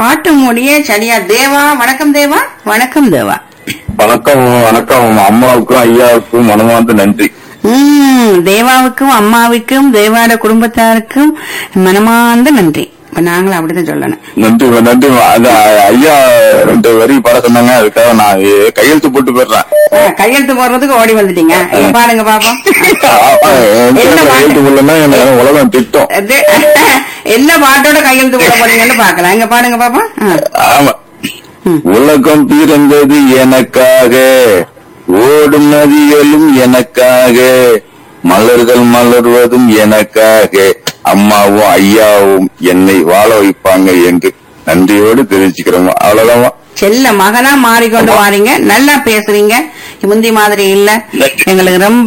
பாட்டு முடிய சரியா தேவா வணக்கம் தேவா வணக்கம் தேவா வணக்கம் வணக்கம் அம்மாவுக்கும் ஐயாவுக்கும் மனமார்ந்த நன்றி உம் தேவாவுக்கும் அம்மாவுக்கும் தேவாட குடும்பத்தாருக்கும் மனமார்ந்த நன்றி இப்ப நாங்களும் அப்படிதான் சொல்லணும் நன்றி நன்றி அது ஐயா ரெண்டு வரி பாட சொன்னாங்க அதுக்காக நான் கையெழுத்து போட்டு போயிடுறேன் ஆ, கையெழுத்து போடுறதுக்கு ஓடி வந்துட்டீங்க இங்க பாருங்க பாப்போம் என்ன பாட்டு? கையெழுத்து போடலன்னா எனக்கு உலகம் திட்டம் இது, என்ன பாட்டோட கையெழுத்து போட போறீங்கன்னு பாக்கலாம் இங்க பாருங்க பாப்போம் ஆ. ஆமா ம். உலகம் பிறந்தது எனக்காக ஓடும் நதிகளும் எனக்காக மலர்கள் மலர்வதும் எனக்காக அம்மாவும் ஐயாவும் என்னை வாழ வைப்பாங்க என்று நன்றியோடு தெரிவிச்சுக்கிறோம் அவ்வளவுதான் செல்ல மகனா மாறிக்கொண்டு வாரீங்க நல்லா பேசுறீங்க முந்தி மாதிரி இல்ல எங்களுக்கு ரொம்ப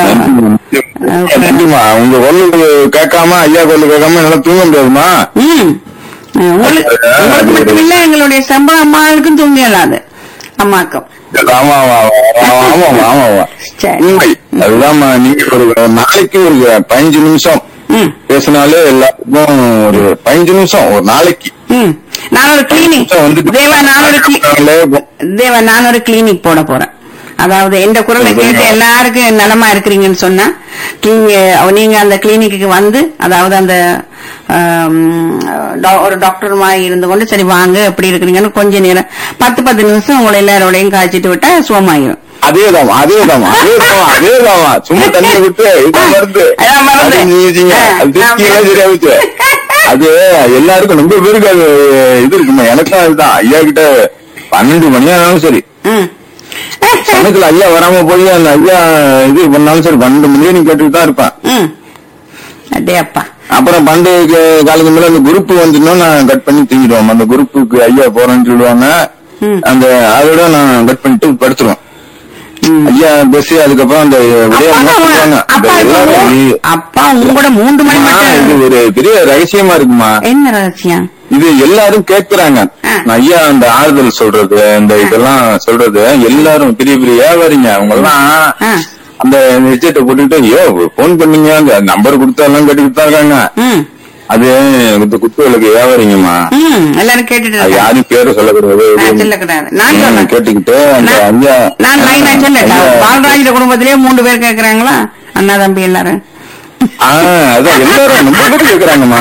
நன்றிமா உங்க கொள்ளு கேட்காம ஐயா கொள்ளு கேட்காம என்னால தூங்க முடியாதுமா ம் உங்களுக்கு உங்களுக்கு மட்டும் இல்ல எங்களுடைய செம்ப அம்மாவுக்கும் தூங்க இயலாது அம்மாக்கும் ஆமா ஆமா ஆமா ஆமா ஆமா சரி. உண்மை அதுதான்மா நீங்க ஒரு ஒரு நாளைக்கு ஒரு பதினஞ்சு நிமிஷம் ம் பேசினாலே எல்லாருக்கும் ஒரு பதினஞ்சு நிமிஷம் ஒரு நாளைக்கு ம் நான் ஒரு கிளினிக் வந்துட்டு தேவா நான் ஒரு cli- பேசினாலே தேவா நான் ஒரு கிளினிக் போட போறேன் அதாவது எந்த குரலை கேட்டு எல்லாருக்கும் நலமா இருக்கிறீங்கன்னு சொன்னா நீங்க நீங்க அந்த கிளினிக்கு வந்து அதாவது அந்த ஆம், டா- ஒரு டாக்டர் மாதிரி இருந்து கொண்டு சரி வாங்க எப்படி இருக்கிறீங்கன்னு கொஞ்ச நேரம் பத்து பத்து நிமிஷம் உங்களை எல்லாரோடையும் காய்ச்சிட்டு விட்டா சுகமாயிரும் அதேதான் அதேதான் அதேதான் அதேதான் சும்மா தண்ணி விட்டு இதான் மருந்து அதான் மருந்து. அது நீங்க அது திருப்தியா சரியா போச்சு. அது எல்லாருக்கும் ரொம்ப பேருக்கு அது இது இருக்குமா எனக்கும் அதுதான் ஐயா கிட்ட பன்னெண்டு மணி ஆனாலும் சரி ம் சமயத்துல ஐயா வராம போய் அந்த ஐயா இது பண்ணாலும் சரி பன்னெண்டு மணி நீ கேட்டுட்டு தான் இருப்பேன் ம் அடே அப்பா அப்புறம் பண்டு காலேஜ் மேல அந்த குரூப் வந்துட்டோம் நான் கட் பண்ணி தூங்கிடுவோம் அந்த குரூப்புக்கு ஐயா போறேன்னு சொல்லுவாங்க ம். அந்த அதோட நான் கட் பண்ணிட்டு படுத்துருவேன் ம். ஐயா பேசி அதுக்கப்புறம் அந்த விளையாட்டு அப்பா சொல்லுவாங்க அப்பா அந்த இப்ப எல்லாரும் மூ- அப்பா உங்களோட மூன்று மணி ஆ, இது மட்டும் ஒரு பெரிய ரகசியமா இருக்குமா என்ன ரகசியம் இது எல்லாரும் கேக்குறாங்க ஆ. நான் ஐயா அந்த ஆறுதல் சொல்றது இந்த இதெல்லாம் சொல்றது எல்லாரும் பெரிய பெரிய வியாபாரிங்க அவங்க எல்லாம் ஆ. அந்த ஹெட்செட்டை போட்டுக்கிட்டு ஐயோ போன் பண்ணீங்க அந்த நம்பர் கொடுத்தா எல்லாம் கேட்டுக்கிட்டு தான் இருக்காங்க ம் அது இந்த குத்துவிளக்கு வியாபாரிங்கம்மா ம் எல்லாரும் கேட்டுட்டு அது இருக்காங்க. யாரும் பேரு சொல்லக்கூடாது நான் சொல்லக்கூடாது நான் ம், சொல்றேன் கேட்டுக்கிட்டு அந்த நான்- ஐயா நான் லைனா சொல்லட்டா ஐயா- பாலராஜ குடும்பத்திலேயே மூணு பேர் கேக்குறாங்களா அண்ணா தம்பி எல்லாரும் ஆ, அதான் எல்லாரும் ரொம்ப பேர் கேக்குறாங்கம்மா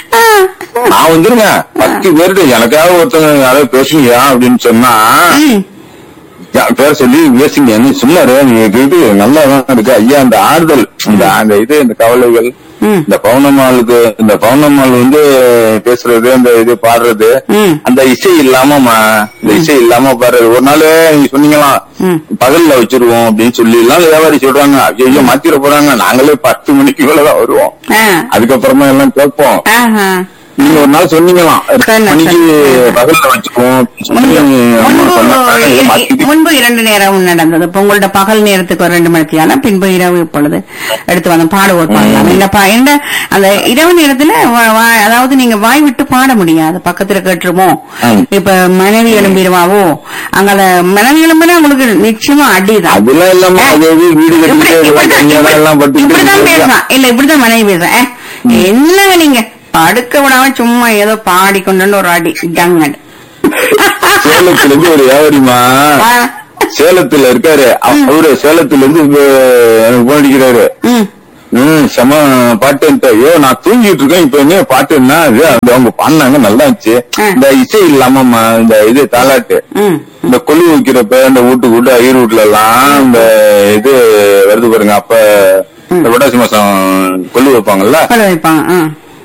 நான் வந்துருங்க பத்து பேர்கிட்ட எனக்காக ஒருத்தவங்க யாராவது பேசுனியா அப்படின்னு சொன்னா ம், என் பேர் சொல்லி பேசுங்க என்ன சொன்னாரு நீங்க கேட்டு நல்லா தான் இருக்கு ஐயா அந்த ஆறுதல் இந்த அந்த இது இந்த கவலைகள் ம். இந்த பௌர்ணமாளுக்கு இந்த பௌர்ணமாள் வந்து பேசுறது அந்த இது பாடுறது ம். அந்த இசை இல்லாமமா இந்த இசை இல்லாம பாடுறது ஒரு நாள் நீங்க சொன்னீங்களாம் ம். பகல்ல வச்சிருவோம் அப்படின்னு சொல்லி எல்லாம் வியாபாரி சொல்றாங்க ஐயோ மாத்திர போறாங்க நாங்களே பத்து மணிக்கு மேலதான் வருவோம் ஆ, அதுக்கப்புறமா எல்லாம் கேட்போம் ஆஹா. நீங்க ஒரு நாள் சொன்னீங்களாம் எட்டு சொன்னேன், மணிக்கு சொன்னேன். பகல்ல வச்சுக்குவோம் முன்பு அம்மா சொன்னாங்க, முன்பு மாத்திட்டு முன்பு இரண்டு நேரம் நடந்தது இப்ப உங்களோட பகல் நேரத்துக்கு ஒரு ரெண்டு மணித்தியால பின்பு இரவு இப்பொழுது எடுத்து வந்து பாடுவோர் பாடலாம் என்ன பா- என்ன அந்த இரவு நேரத்துல வா- வா- அதாவது நீங்க வாய் விட்டு பாட முடியாது பக்கத்துல கேட்டுருமோ ம். இப்ப மனைவி எழும்பிடுவாவோ அங்க அந்த மனைவி எழும்பினா உங்களுக்கு நிச்சயமா அடிதான் அதெல்லாம் இல்லாம ஏ, அது இது வீடு இப்படி- கட்டிட்டு இப்படிதான் தனியாதான் எல்லாம் இப்படி- இப்படிதான் பட்டு பேசுறான் இல்ல இப்படிதான் மனைவி பேசுறேன் ஏ, என்னங்க நீங்க படுக்க விடாம சும்மா ஏதோ பாடிக்கொண்டு ஒரு அடி டங்கன் சேலத்துல இருந்து ஒரு வியாபாரிமா ஆ. சேலத்துல இருக்காரு அவ- அவரு சேலத்துல இருந்து இப்ப எனக்கு போன் அடிக்கிறாரு ம் ம் செம பாட்டு ஐயோ நான் தூங்கிட்டு இருக்கேன் இப்ப என்ன பாட்டு என்ன அது அந்த அவங்க பாடினாங்க நல்லா இருந்துச்சு ஆ. இந்த இசை இல்லாம இந்த இது தாலாட்டு ம் இந்த கொள்ளு வைக்கிறப்ப இந்த வீட்டுக்கு வீட்டு ஐயர் வீட்டுல எல்லாம் இந்த இது வருது பாருங்க அப்ப இந்த புரட்டாசி மாசம் கொள்ளு வைப்பாங்கல்ல கொலை வைப்பாங்க ஆ.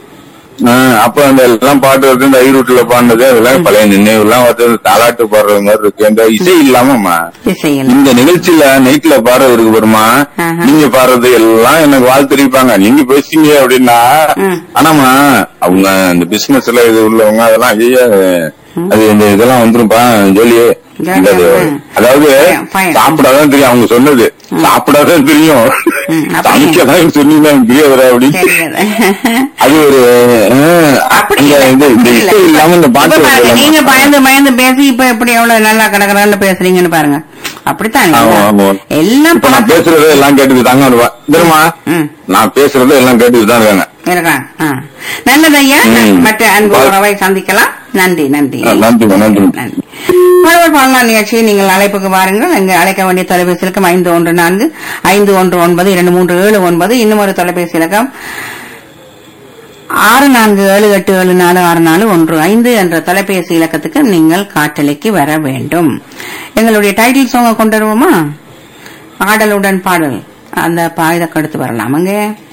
ஆ, அப்ப அந்த எல்லாம் பாட்டு வருது இந்த ஐரூட்ல பாடினது அதெல்லாம் பழைய நினைவு எல்லாம் வந்து தாலாட்டு பாடுறது மாதிரி இருக்கு இந்த இசை இல்லாமமா இசையில் இந்த நிகழ்ச்சியில நைட்ல பாடுறது இருக்கு வருமா ஆஹா. நீங்க பாடுறது எல்லாம் எனக்கு வாழ்த்து தெரிவிப்பாங்க நீங்க பேசுறீங்க அப்படின்னா ம். ஆனாமா அவங்க இந்த பிசினஸ்ல இது உள்ளவங்க அதெல்லாம் ஐயா அது இந்த இதெல்லாம் வந்துரும்பா ஜோலியே ஜோலியா, இந்த இது, ம். அதாவது பயம், பயம். சாப்பிடாதான் தெரியும் அவங்க சொன்னது சாப்பிடாதான் தெரியும் ம், அப்படி. சமைக்கதான் சொன்னீங்கன்னா எனக்கு தெரியாதுடா அப்படின்னு தெரியாது அது ஒரு அஹ், அப்படி இந்த இல்ல, இது இந்த அப்படி இசை இல்ல. இல்லாம இந்த இப்ப பாட்டு பாருங்க, வரல. நீங்க பயந்து பயந்து பேசி இப்ப எப்படி எவ்வளவு நல்லா கடற்கறான்னு பேசுறீங்கன்னு பாருங்க அப்படித்தான் ஆமா, ஆமா. எல்லாம் இப்ப நான் பார்த்து- பேசுறதை எல்லாம் கேட்டுட்டு தாங்க வருவேன் தெரியுமா ம். நான் பேசுறதை எல்லாம் கேட்டுட்டு தான் இருக்காங்க இருக்காங்க ஆ. நல்லது ஐயா ம். மற்ற அன்பு பா- உறவை சந்திக்கலாம் நன்றி நன்றி ஆ, நன்றிம்மா நன்றி நன்றி மாணவர் பாடலாம் நிகழ்ச்சியை நீங்கள் அழைப்புக்கு வாருங்கள் இங்கு அழைக்க வேண்டிய தொலைபேசி இலக்கம் ஐந்து ஒன்று நான்கு ஐந்து ஒன்று ஒன்பது இரண்டு மூன்று ஏழு ஒன்பது இன்னும் ஒரு தொலைபேசி இலக்கம் ஆறு நான்கு ஏழு எட்டு ஏழு நாலு ஆறு நாலு ஒன்று ஐந்து என்ற தொலைபேசி இலக்கத்துக்கு நீங்கள் காட்டலைக்கு வர வேண்டும் எங்களுடைய டைட்டில் சாங்க கொண்டு வருவோமா ஆடலுடன் பாடல் அந்த பாடலுக்கு அடுத்து வரலாம் அங்கே